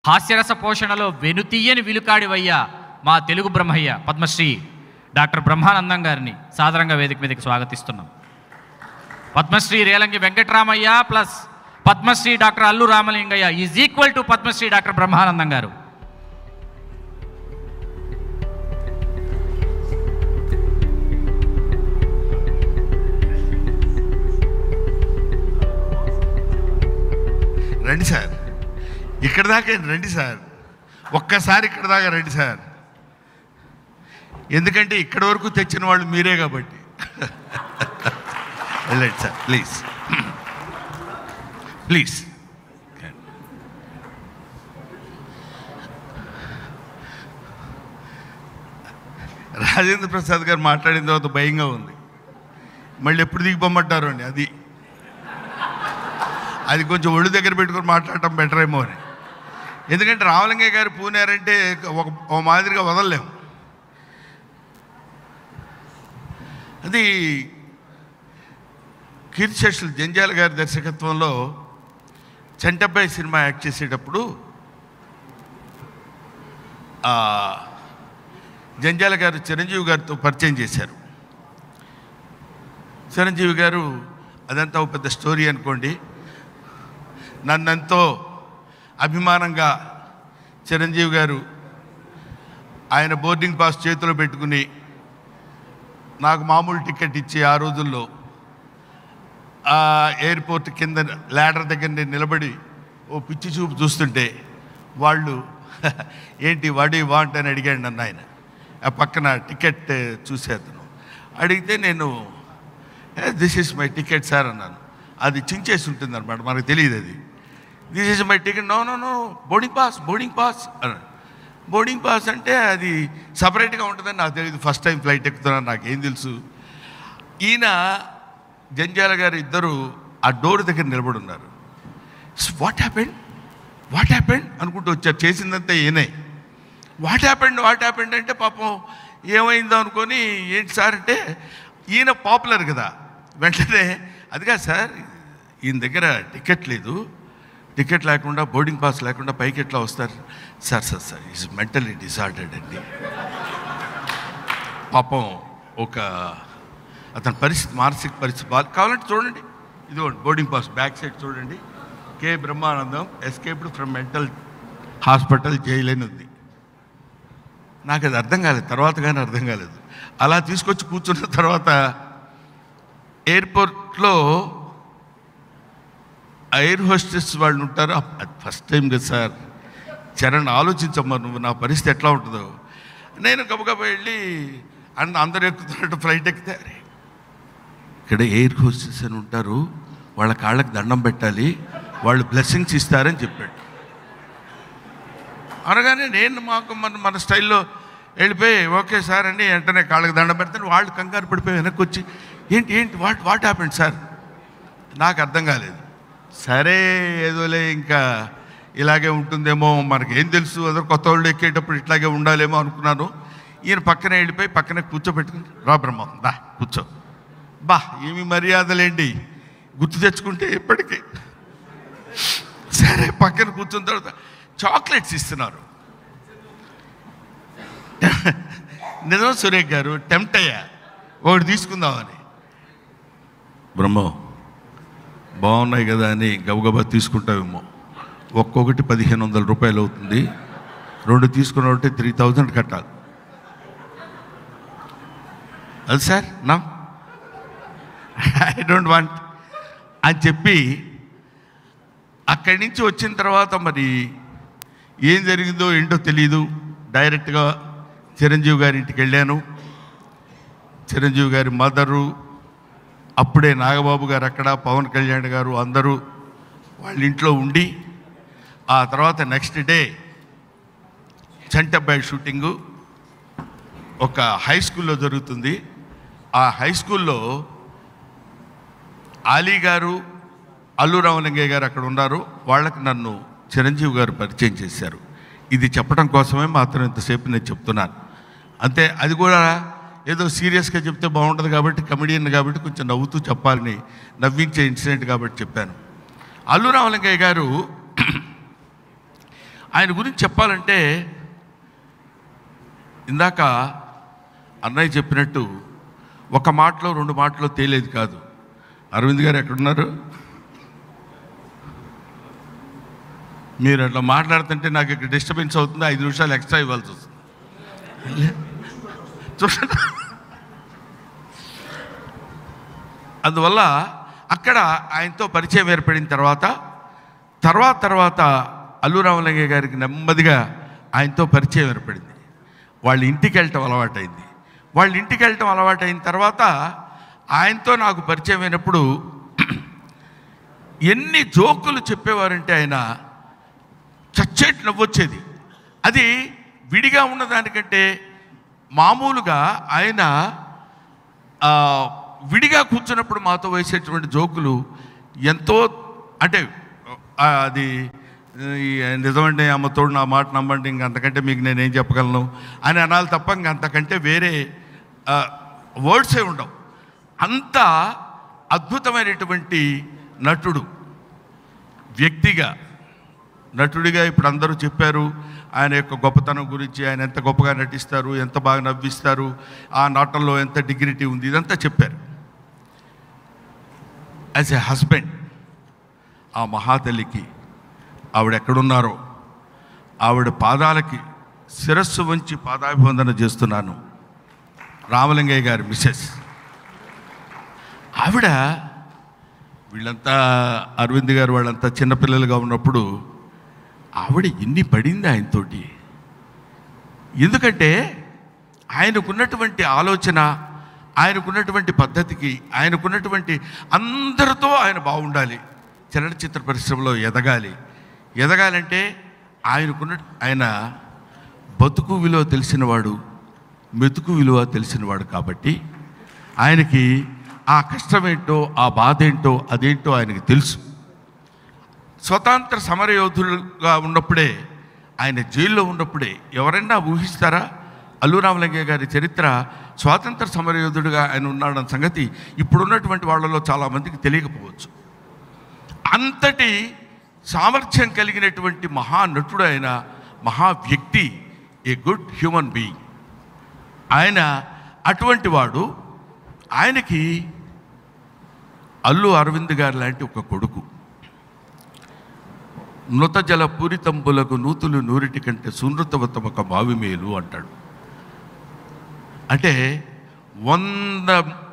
హాస్యరస పోషణలో వెనుతీయని విలుకాడివయ్యా మా తెలుగు బ్రహ్మయ్య పద్మశ్రీ డాక్టర్ బ్రహ్మానందం గారిని సాదరంగా వేదిక మీదకి స్వాగతిస్తున్నాం Padmashri Relangi Venkataramayya plus Padmashri doctor Allu Ramalingaiah is equal to Padmashri doctor Brahmanandam garu రండి సార్ ఇక్కడ దాకా రండి సార్ ఒక్కసారి ఇక్కడ దాకా రండి సార్ ఎందుకంటే ఇక్కడ వరకు తెచ్చిన వాళ్ళు మీరే కాబట్టి వెళ్ళండి sir please please Rajendra Prasad garu మాట్లాడిన తర్వాత భయంగా ఉంది మళ్ళీ ఎప్పుడు దిగిపోమంటారు అండి అది అది కొంచెం ఒళ్ళు దగ్గర పెట్టుకొని మాట్లాడటం బెటర్ ఏమో అని ఎందుకంటే రామలింగయ్య గారు పూనారంటే ఒక ఒక మాదిరిగా వదలలేము అది కీర్తిశేషులు జంజాల గారి దర్శకత్వంలో చంటబ్బాయి సినిమా యాక్ట్ చేసేటప్పుడు ఆ, జంజాల గారు చిరంజీవి గారితో పరిచయం చేశారు చిరంజీవి గారు అదంతా ఒక పెద్ద స్టోరీ అనుకోండి నన్నెంతో అభిమానంగా చిరంజీవి గారు ఆయన బోర్డింగ్ పాస్ చేతిలో పెట్టుకుని నాకు మామూలు టికెట్ ఇచ్చి ఆ రోజుల్లో ఆ ఎయిర్పోర్ట్ కింద ల్యాడర్ దగ్గర నేను నిలబడి ఓ పిచ్చి చూపు చూస్తుంటే వాళ్ళు ఏంటి వాడి వాంట్ అని అడిగాడు నన్ను ఆయన ఆ పక్కన టికెట్ చూసే అతను అడిగితే నేను this is my ticket sir అన్నాను అది చించేసి ఉంటుంది అనమాట మనకు తెలియదు అది this is my ticket no no no boarding pass boarding pass అన్నాడు బోర్డింగ్ పాస్ అంటే అది సపరేట్గా ఉంటుందని నాకు తెలియదు ఫస్ట్ టైం ఫ్లైట్ ఎక్కుతున్నాను నాకేం తెలుసు ఈయన జంజాల గారు ఇద్దరు ఆ డోర్ దగ్గర నిలబడి ఉన్నారు వాట్ హ్యాపెండ్ వాట్ హ్యాపెండ్ అనుకుంటూ వచ్చారు చేసిందంతా ఈయనే వాట్ హ్యాపెండ్ వాట్ హ్యాపెండ్ అంటే పాపం ఏమైందో అనుకొని ఏంటి సార్ అంటే ఈయన పాపులర్ కదా వెంటనే అదిగా సార్ ఈయన దగ్గర టికెట్ లేదు టికెట్ లేకుండా బోర్డింగ్ పాస్ లేకుండా పైకి ఎట్లా వస్తారు sir sir sir is mentally disordered అండి పాపం ఒక అతని పరిస్థితి మానసిక పరిస్థితి బాగా కావాలంటే చూడండి ఇదిగోండి బోర్డింగ్ పాస్ బ్యాక్ సైడ్ చూడండి కే Brahmanandam escaped from mental hospital jail అని ఉంది నాకు అది అర్థం కాలేదు తర్వాత కానీ అర్థం కాలేదు అలా తీసుకొచ్చి కూర్చున్న తర్వాత ఎయిర్పోర్ట్లో ఎయిర్ హోస్టెస్ వాళ్ళు ఉంటారు అది ఫస్ట్ టైం కదా సార్ చరణ్ ఆలోచించమ్మా నువ్వు నా పరిస్థితి ఎట్లా ఉంటుందో నేను గబగబా వెళ్ళి అండ్ అందరు ఎక్కుతున్నట్టు ఫ్లైట్ ఎక్కితే అరే ఇక్కడ ఎయిర్ హోస్టెస్ అని ఉంటారు వాళ్ళ కాళ్ళకి దండం పెట్టాలి వాళ్ళు బ్లెస్సింగ్స్ ఇస్తారని చెప్పాడు అనగానే నేను మాకు మన మన స్టైల్లో వెళ్ళిపోయి ఓకే సార్ అండి వెంటనే కాళ్ళకి దండం పెడతాను వాళ్ళు కంగారు పడిపోయి వెనక్కి వచ్చి ఏంటి ఏంటి వాట్ వాట్ హ్యాపెండ్ సార్ నాకు అర్థం కాలేదు సరే ఏదోలే ఇంకా ఇలాగే ఉంటుందేమో మనకి ఏం తెలుసు అదే కొత్త వాళ్ళు ఎక్కేటప్పుడు ఇట్లాగే ఉండాలేమో అనుకున్నాను ఈయన పక్కనే వెళ్ళిపోయి పక్కనే కూర్చోబెట్టుకుని రా బ్రహ్మం దా కూర్చో బా ఏమి మర్యాదలేండి గుర్తు తెచ్చుకుంటే ఎప్పటికీ సరే పక్కన కూర్చున్న తర్వాత చాక్లెట్స్ ఇస్తున్నారు నిజం సురేష్ గారు టెంప్ట్ అయ్యా ఒకటి తీసుకుందామని బ్రహ్మో బాగున్నాయి కదా అని గబగబా తీసుకుంటావేమో ఒక్కొక్కటి పదిహేను వందల రూపాయలు అవుతుంది రెండు తీసుకున్నట్టే త్రీ థౌజండ్ కట్టాలి అది సార్ నా ఐ డోంట్ వాంట్ అని చెప్పి అక్కడి నుంచి వచ్చిన తర్వాత మరి ఏం జరిగిందో ఏంటో తెలియదు డైరెక్ట్గా చిరంజీవి గారి ఇంటికి వెళ్ళాను చిరంజీవి గారి మదరు అప్పుడే నాగబాబు గారు అక్కడ పవన్ కళ్యాణ్ గారు అందరూ వాళ్ళ ఇంట్లో ఉండి ఆ తర్వాత నెక్స్ట్ డే చంటబ్బాయి షూటింగు ఒక హై స్కూల్లో జరుగుతుంది ఆ హై స్కూల్లో ఆలీ గారు అల్లు రామలింగయ్య గారు అక్కడ ఉన్నారు వాళ్ళకి నన్ను చిరంజీవి గారు పరిచయం చేశారు ఇది చెప్పడం కోసమే మాత్రం ఇంతసేపు నేను చెప్తున్నాను అంతే అది కూడా ఏదో సీరియస్గా చెప్తే బాగుంటుంది కాబట్టి కమెడియన్ కాబట్టి కొంచెం నవ్వుతూ చెప్పాలని నవ్వించే ఇన్సిడెంట్ కాబట్టి చెప్పాను అల్లు రామలింగయ్య గారు ఆయన గురించి చెప్పాలంటే ఇందాక అన్నయ్య చెప్పినట్టు ఒక మాటలో రెండు మాటలో తేలేది కాదు అరవింద్ గారు ఎక్కడున్నారు మీరు అట్లా మాట్లాడుతుంటే నాకు ఇక్కడ డిస్టర్బెన్స్ అవుతుంది ఐదు నిమిషాలు ఎక్స్ట్రా ఇవ్వాల్సి వస్తుంది చూడండి అందువల్ల అక్కడ ఆయనతో పరిచయం ఏర్పడిన తర్వాత తర్వాత తర్వాత అల్లు రామలింగయ్య గారికి నెమ్మదిగా ఆయనతో పరిచయం ఏర్పడింది వాళ్ళ ఇంటికి వెళ్ళటం అలవాటైంది వాళ్ళ ఇంటికి వెళ్ళటం అలవాటైన తర్వాత ఆయనతో నాకు పరిచయం అయినప్పుడు ఎన్ని జోకులు చెప్పేవారంటే ఆయన చచ్చేటి నవ్వొచ్చేది అది విడిగా ఉన్నదానికంటే మామూలుగా ఆయన ఆ, విడిగా కూర్చున్నప్పుడు మాతో వేసేటువంటి జోకులు ఎంతో అంటే ఆ, అది ఈ నిజమండి అమ్మతోడు నా మాట నమ్మండి ఇంక అంతకంటే మీకు నేనేం చెప్పగలను అని అనాలి తప్ప ఇంక అంతకంటే వేరే వర్డ్సే ఉండవు అంత అద్భుతమైనటువంటి నటుడు వ్యక్తిగా నటుడిగా ఇప్పుడు అందరూ చెప్పారు ఆయన యొక్క గొప్పతనం గురించి ఆయన ఎంత గొప్పగా నటిస్తారు ఎంత బాగా నవ్విస్తారు ఆ నాటంలో ఎంత డిగ్నిటీ ఉంది ఇదంతా చెప్పారు యాజ్ ఎ హస్బెండ్ ఆ మహాతల్లికి ఆవిడ ఎక్కడున్నారో ఆవిడ పాదాలకి శిరస్సు వంచి పాదాభివందన చేస్తున్నాను రామలింగయ్య గారి మిస్సెస్ ఆవిడ వీళ్ళంతా అరవింద్ గారు వాళ్ళంతా చిన్నపిల్లలుగా ఉన్నప్పుడు ఆవిడ ఎన్ని పడింది ఆయనతోటి ఎందుకంటే ఆయనకున్నటువంటి ఆలోచన ఆయనకున్నటువంటి పద్ధతికి ఆయనకున్నటువంటి అందరితో ఆయన బాగుండాలి చలనచిత్ర పరిశ్రమలో ఎదగాలి ఎదగాలంటే ఆయనకున్న ఆయన బతుకు విలువ తెలిసినవాడు మెతుకు విలువ తెలిసినవాడు కాబట్టి ఆయనకి ఆ కష్టమేంటో ఆ బాధ ఏంటో అదేంటో ఆయనకి తెలుసు స్వతంత్ర సమరయోధులుగా ఉన్నప్పుడే ఆయన జైల్లో ఉన్నప్పుడే ఎవరైనా ఊహిస్తారా అల్లు రామలింగయ్య గారి చరిత్ర స్వాతంత్ర సమరయోధుడిగా ఆయన ఉన్నాడన్న సంగతి ఇప్పుడున్నటువంటి వాళ్ళలో చాలామందికి తెలియకపోవచ్చు అంతటి సామర్థ్యం కలిగినటువంటి మహానటుడు ఆయన మహా వ్యక్తి ఏ గుడ్ హ్యూమన్ బీయింగ్ ఆయన అటువంటి వాడు ఆయనకి అల్లు అరవింద్ గారు లాంటి ఒక కొడుకు నృత జల పూరితంబులకు నూతులు నూరిటి కంటే సునృతవతమొక బావి మేలు అంటాడు అంటే వంద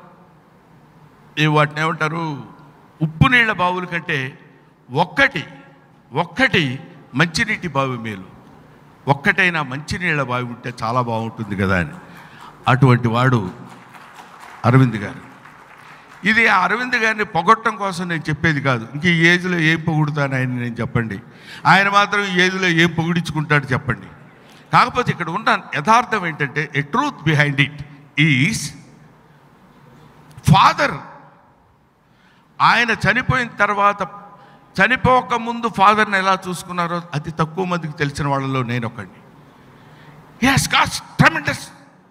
ఈ వాటిని ఏమంటారు ఉప్పు నీళ్ళ బావుల కంటే ఒక్కటి ఒక్కటి మంచినీటి బావి మేలు ఒక్కటైనా మంచినీళ్ళ బావి ఉంటే చాలా బాగుంటుంది కదా అని అటువంటి వాడు అరవింద్ గారు ఇది ఆ అరవింద్ గారిని పొగట్టం కోసం నేను చెప్పేది కాదు ఇంక ఈ ఏజ్లో ఏం పొగుడుతాను ఆయన నేను చెప్పండి ఆయన మాత్రం ఈ ఏజ్లో ఏం పొగిడించుకుంటాడు చెప్పండి కాకపోతే ఇక్కడ ఉన్న యథార్థం ఏంటంటే a truth behind it is father ఆయన చనిపోయిన తర్వాత చనిపోక ముందు ఫాదర్ని ఎలా చూసుకున్నారో అతి తక్కువ మందికి తెలిసిన వాళ్ళలో నేను ఒకడిని has cast tremendous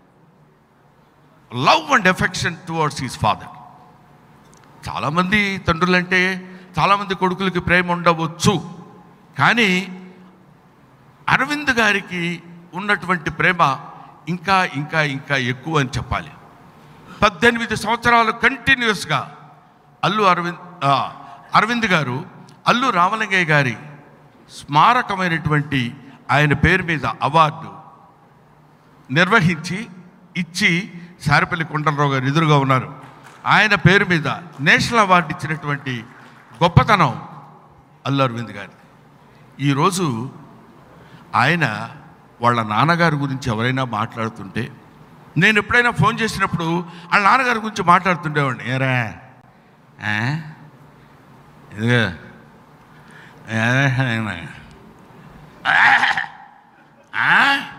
love and affection towards his father చాలామంది తండ్రులంటే చాలామంది కొడుకులకి ప్రేమ ఉండవచ్చు కానీ అరవింద్ గారికి ఉన్నటువంటి ప్రేమ ఇంకా ఇంకా ఇంకా ఎక్కువ అని చెప్పాలి పద్దెనిమిది సంవత్సరాలు కంటిన్యూస్గా అల్లు అరవింద్ ఆ, అరవింద్ గారు అల్లు రామలింగయ్య గారి స్మారకమైనటువంటి ఆయన పేరు మీద అవార్డు నిర్వహించి ఇచ్చి సారిపల్లి కొండలరావు గారు ఎదురుగా ఉన్నారు ఆయన పేరు మీద నేషనల్ అవార్డు ఇచ్చినటువంటి గొప్పతనం అల్లు అరవింద్ గారి ఈరోజు ఆయన వాళ్ళ నాన్నగారి గురించి ఎవరైనా మాట్లాడుతుంటే నేను ఎప్పుడైనా ఫోన్ చేసినప్పుడు వాళ్ళ నాన్నగారి గురించి మాట్లాడుతుండేవాడిని ఏరా ఆ? ఇదిగో ఏ, ఆ?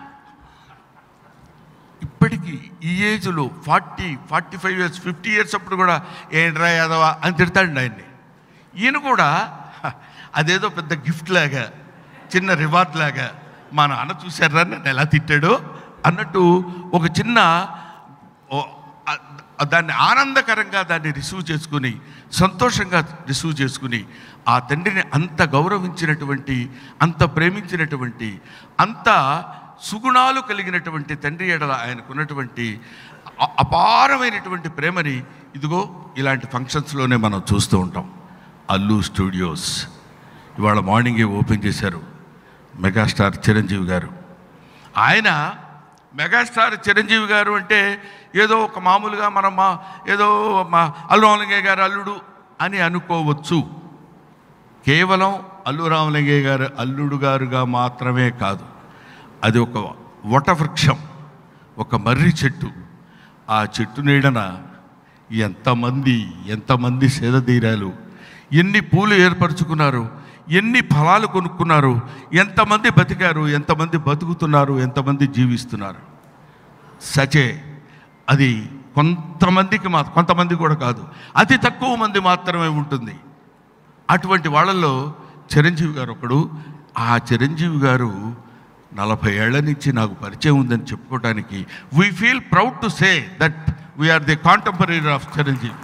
ఇప్పటికీ ఈ ఏజ్లో forty forty five years fifty years అప్పుడు కూడా ఏంట్రా యాదవా అని తిడతాడు ఆయన్ని ఈయన కూడా హ, అదేదో పెద్ద గిఫ్ట్ లాగా చిన్న రివార్డ్ లాగా మా నాన్న చూశారా నన్ను ఎలా తిట్టాడు అన్నట్టు ఒక చిన్న ఓ- అ- దాన్ని ఆనందకరంగా దాన్ని రిసీవ్ చేసుకుని సంతోషంగా రిసీవ్ చేసుకుని ఆ తండ్రిని అంత గౌరవించినటువంటి అంత ప్రేమించినటువంటి అంత సుగుణాలు కలిగినటువంటి తండ్రి ఎడల ఆయనకున్నటువంటి అ- అపారమైనటువంటి ప్రేమని ఇదిగో ఇలాంటి ఫంక్షన్స్లోనే మనం చూస్తూ ఉంటాం అల్లు స్టూడియోస్ ఇవాళ మార్నింగే ఓపెన్ చేశారు మెగాస్టార్ చిరంజీవి గారు ఆయన మెగాస్టార్ చిరంజీవి గారు అంటే ఏదో ఒక మామూలుగా మనం మా ఏదో మా అల్లు రామలింగయ్య గారు అల్లుడు అని అనుకోవచ్చు కేవలం అల్లు రామలింగయ్య గారు అల్లుడు గారుగా మాత్రమే కాదు అది ఒక వటవృక్షం ఒక మర్రి చెట్టు ఆ చెట్టు నీడన ఎంతమంది ఎంతమంది సేదతీరాలు ఎన్ని పూలు ఏర్పరచుకున్నారు ఎన్ని ఫలాలు కొనుక్కున్నారు ఎంతమంది బతికారు ఎంతమంది బతుకుతున్నారు ఎంతమంది జీవిస్తున్నారు సచే అది కొంతమందికి మా కొంతమంది కూడా కాదు అతి తక్కువ మంది మాత్రమే ఉంటుంది అటువంటి వాళ్ళల్లో చిరంజీవి గారు ఒకడు ఆ చిరంజీవి గారు నలభై ఏళ్ల నుంచి నాకు పరిచయం ఉందని చెప్పుకోవడానికి we feel proud to say that we are the contemporary of Chiranjeevi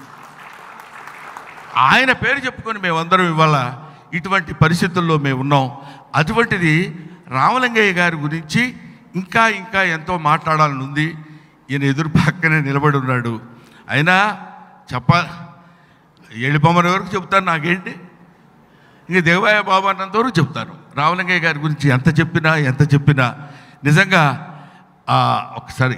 ఆయన పేరు చెప్పుకొని మేమందరం ఇవాళ ఇటువంటి పరిస్థితుల్లో మేము ఉన్నాం అటువంటిది రామలింగయ్య గారి గురించి ఇంకా ఇంకా ఎంతో మాట్లాడాలని ఉంది ఈయన ఎదురు పక్కనే నిలబడి ఉన్నాడు అయినా చెప్ప ఎళ్ళిపోమని వరకు చెప్తాను నాకేంటి ఇంక దేవాయ బాబా అన్నంత వరకు చెప్తాను రామలింగయ్య గారి గురించి ఎంత చెప్పినా ఎంత చెప్పినా నిజంగా ఆ, ఒకసారి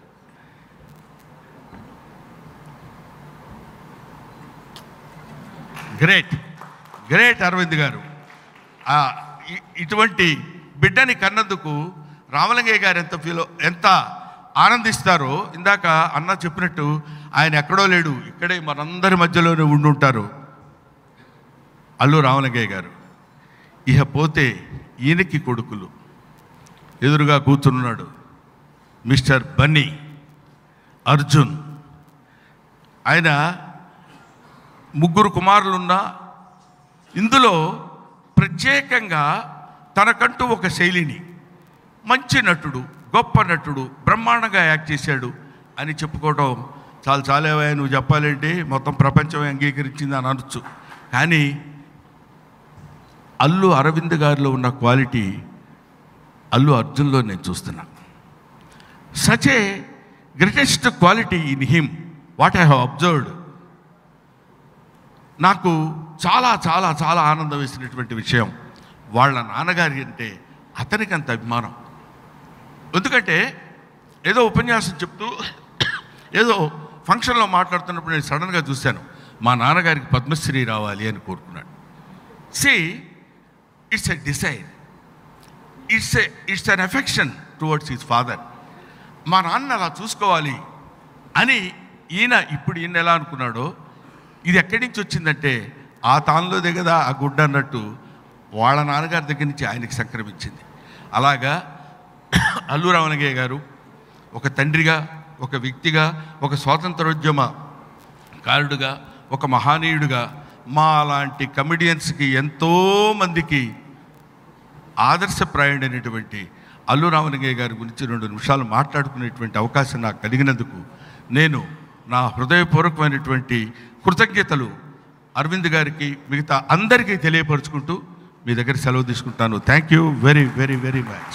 గ్రేట్ గ్రేట్ అరవింద్ గారు ఆ, ఇ- ఇటువంటి బిడ్డని కన్నందుకు రామలింగయ్య గారు ఎంత ఫీల్ ఎంత ఆనందిస్తారో ఇందాక అన్న చెప్పినట్టు ఆయన ఎక్కడో లేడు ఇక్కడే మనందరి మధ్యలోనే ఉండుంటారు అల్లు రామలింగయ్య గారు ఇహ పోతే ఈయనకి కొడుకులు ఎదురుగా కూర్చున్నాడు మిస్టర్ బన్నీ అర్జున్ ఆయన ముగ్గురు కుమారులున్నా ఇందులో ప్రత్యేకంగా తనకంటూ ఒక శైలిని మంచి నటుడు గొప్ప నటుడు బ్రహ్మాండంగా యాక్ట్ చేశాడు అని చెప్పుకోవడం చాలా చాలేవా నువ్వు చెప్పాలంటే మొత్తం ప్రపంచం అంగీకరించింది అని అనొచ్చు కానీ అల్లు అరవింద్ గారిలో ఉన్న క్వాలిటీ అల్లు అర్జున్లో నేను చూస్తున్నా such a greatest quality in him what I have observed నాకు చాలా చాలా చాలా ఆనందం వేసినటువంటి విషయం వాళ్ళ నాన్నగారి అంటే అతనికి అంత అభిమానం ఎందుకంటే ఏదో ఉపన్యాసం చెప్తూ ఏదో ఫంక్షన్లో మాట్లాడుతున్నప్పుడు నేను సడన్గా చూశాను మా నాన్నగారికి పద్మశ్రీ రావాలి అని కోరుకున్నాడు see it's a desire it's a it's an affection towards his father మా నాన్న అలా చూసుకోవాలి అని ఈయన ఇప్పుడు ఈయన ఎలా అనుకున్నాడో ఇది ఎక్కడి నుంచి వచ్చిందంటే ఆ తానులోదే కదా ఆ గుడ్డ అన్నట్టు వాళ్ళ నాన్నగారి దగ్గర నుంచి ఆయనకి సంక్రమించింది అలాగా అల్లు రామలింగయ్య గారు ఒక తండ్రిగా ఒక వ్యక్తిగా ఒక స్వాతంత్రోద్యమ కారుడుగా ఒక మహానీయుడుగా మా లాంటి కమెడియన్స్కి ఎంతోమందికి ఆదర్శప్రాయుడైనటువంటి అల్లు రామలింగయ్య గారి గురించి రెండు నిమిషాలు మాట్లాడుకునేటువంటి అవకాశం నాకు కలిగినందుకు నేను నా హృదయపూర్వకమైనటువంటి కృతజ్ఞతలు అరవింద్ గారికి మిగతా అందరికీ తెలియపరుచుకుంటూ మీ దగ్గర సెలవు తీసుకుంటాను thank you very very very much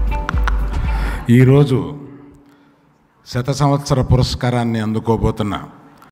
ఈరోజు శత సంవత్సర పురస్కారాన్ని అందుకోబోతున్న